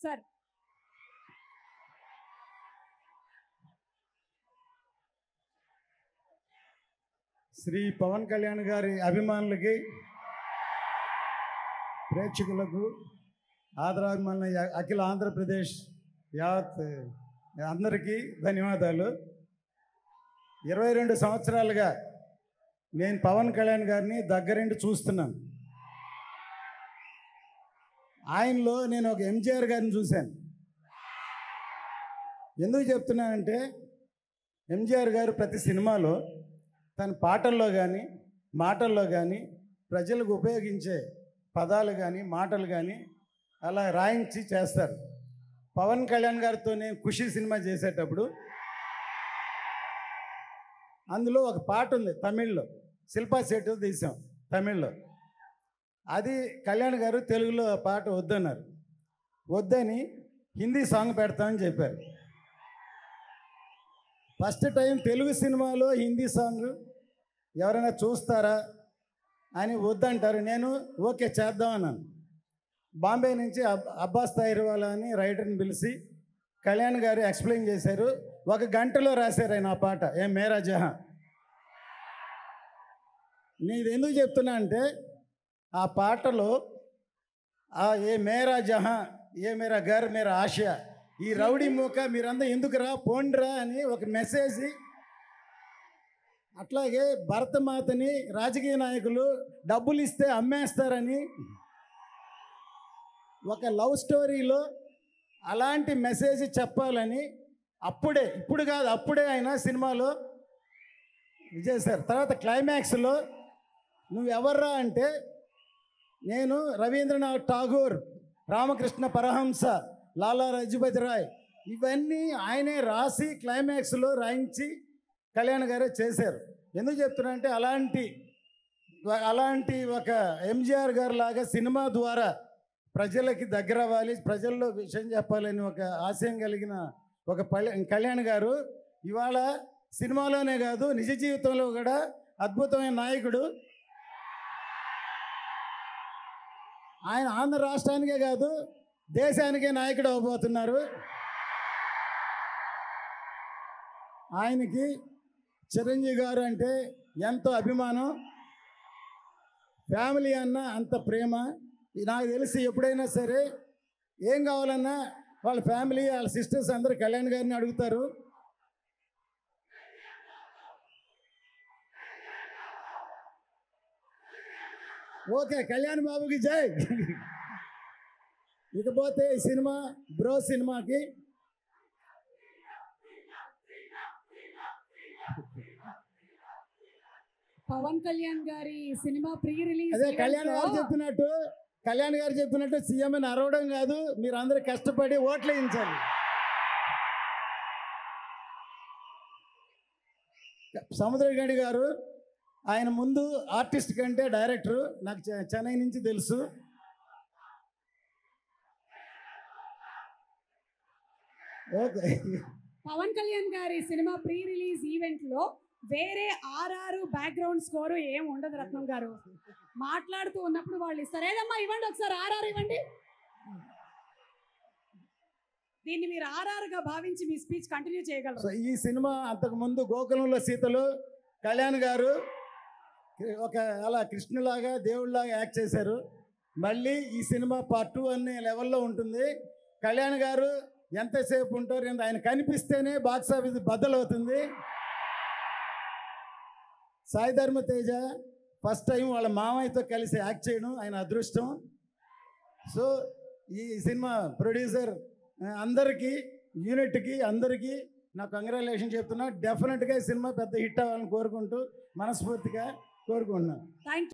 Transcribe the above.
sir Shri Pawan Kalyan గారి అభిమానులకి ప్రేక్షకులకు ఆదరాభిమానుల యా- అఖిల ఆంధ్రప్రదేశ్ యావత్ అందరికీ ధన్యవాదాలు ఇరవై రెండు సంవత్సరాలుగా నేను పవన్ కళ్యాణ్ గారిని దగ్గరుండి చూస్తున్నాను ఆయనలో నేను ఒక ఎంజిఆర్ గారిని చూశాను ఎందుకు చెప్తున్నానంటే ఎంజిఆర్ గారు ప్రతి సినిమాలో తన పాటల్లో కానీ మాటల్లో కానీ ప్రజలకు ఉపయోగించే పదాలు కానీ మాటలు కానీ అలా రాయించి చేస్తారు పవన్ కళ్యాణ్ గారితో నేను ఖుషి సినిమా చేసేటప్పుడు అందులో ఒక పాట ఉంది తమిళ్లో శిల్పా శెట్టి తీసాం తమిళ్లో అది కళ్యాణ్ గారు తెలుగులో ఆ పాట వద్దన్నారు వద్దని హిందీ సాంగ్ పెడతామని చెప్పారు ఫస్ట్ టైం తెలుగు సినిమాలో హిందీ సాంగ్ ఎవరైనా చూస్తారా అని వద్దంటారు నేను ఓకే చేద్దాం అన్నాను బాంబే నుంచి అబ్ అబ్బాస్ తైర్వాలా అని రైటర్ని పిలిచి కళ్యాణ్ గారు ఎక్స్ప్లెయిన్ చేశారు ఒక గంటలో రాశారు ఆయన ఆ పాట ఏ మేరా జహా నేను ఎందుకు చెప్తున్నా అంటే ఆ పాటలో ఆ ఏ మేరా జహా ఏ మేరా గర్ మేరా ఆశ ఈ రౌడీ మూక మీరంతా ఎందుకురా పోండ్రా అని ఒక మెసేజ్ అట్లాగే భరతమాతని రాజకీయ నాయకులు డబ్బులు ఇస్తే అమ్మేస్తారని ఒక లవ్ స్టోరీలో అలాంటి మెసేజ్ చెప్పాలని అప్పుడే ఇప్పుడు కాదు అప్పుడే ఆయన సినిమాలో చేశారు తర్వాత క్లైమాక్స్లో నువ్వు ఎవర్రా అంటే నేను రవీంద్రనాథ్ ఠాగూర్ రామకృష్ణ పరహంస లాలా లజపతి రాయ్ ఇవన్నీ ఆయనే రాసి క్లైమాక్స్లో రాయించి కళ్యాణ్ గారే చేశారు ఎందుకు చెప్తున్నా అంటే అలాంటి అలాంటి ఒక ఎంజిఆర్ గారు లాగా సినిమా ద్వారా ప్రజలకి దగ్గర అవ్వాలి ప్రజల్లో విషయం చెప్పాలని ఒక ఆశయం కలిగిన ఒక పల్లె కళ్యాణ్ గారు ఇవాళ సినిమాలోనే కాదు నిజ జీవితంలో కూడా అద్భుతమైన నాయకుడు ఆయన ఆంధ్ర రాష్ట్రానికే కాదు దేశానికే నాయకుడు అవబోతున్నారు ఆయనకి చిరంజీవి గారు అంటే ఎంతో అభిమానం ఫ్యామిలీ అన్న అంత ప్రేమ నాకు తెలిసి ఎప్పుడైనా సరే ఏం కావాలన్నా వాళ్ళ ఫ్యామిలీ వాళ్ళ సిస్టర్స్ అందరూ కళ్యాణ్ గారిని అడుగుతారు ఓకే కళ్యాణ్ బాబుకి జై ఇకపోతే ఈ సినిమా బ్రో సినిమాకి పవన్ కళ్యాణ్ గారి సినిమా ప్రీ రిలీజ్ అదే కళ్యాణ్ గారు చెప్పినట్టు కళ్యాణ్ గారు చెప్పినట్టు సీఎం అని అరవడం కాదు మీరు అందరూ కష్టపడి ఓట్లు వేయించాలి సముద్రగడి గారు ఆయన ముందు ఆర్టిస్ట్ కంటే డైరెక్టర్ నాకు చె- చెన్నై నుంచి తెలుసు ఓకే పవన్ కళ్యాణ్ గారి సినిమా ప్రీ రిలీజ్ ఈవెంట్ లో వేరే ఆర్ఆర్ బ్యాక్గ్రౌండ్ స్కోర్ ఏం ఉండదు రత్నం గారు మాట్లాడుతూ ఉన్నప్పుడు వాళ్ళు ఇస్తారు ఏదమ్మా ఇవ్వండి ఒకసారి ఆర్ఆర్ ఇవ్వండి దీన్ని మీరు ఆర్ఆర్ గా భావించి మీ స్పీచ్ కంటిన్యూ చేయగలరు సో ఈ సినిమా అంతకు ముందు గోకులంలో సీతలు కళ్యాణ్ గారు ఒక అలా కృష్ణులాగా దేవుళ్ళలాగా యాక్ట్ చేశారు మళ్ళీ ఈ సినిమా పార్ట్ టూ అనే లెవెల్లో ఉంటుంది కళ్యాణ్ గారు ఎంతసేపు ఉంటారు ఎంత ఆయన కనిపిస్తేనే బాక్స్ ఆఫీస్ బద్దలవుతుంది సాయి ధర్మ తేజ ఫస్ట్ టైం వాళ్ళ మామయ్యతో కలిసి యాక్ట్ చేయడం ఆయన అదృష్టం సో ఈ సినిమా ప్రొడ్యూసర్ ఆ, అందరికీ యూనిట్కి అందరికీ నా కంగ్రాచులేషన్ చెప్తున్నా డెఫినెట్గా ఈ సినిమా పెద్ద హిట్ అవ్వాలని కోరుకుంటూ మనస్ఫూర్తిగా కోరుకుంటున్నాను థ్యాంక్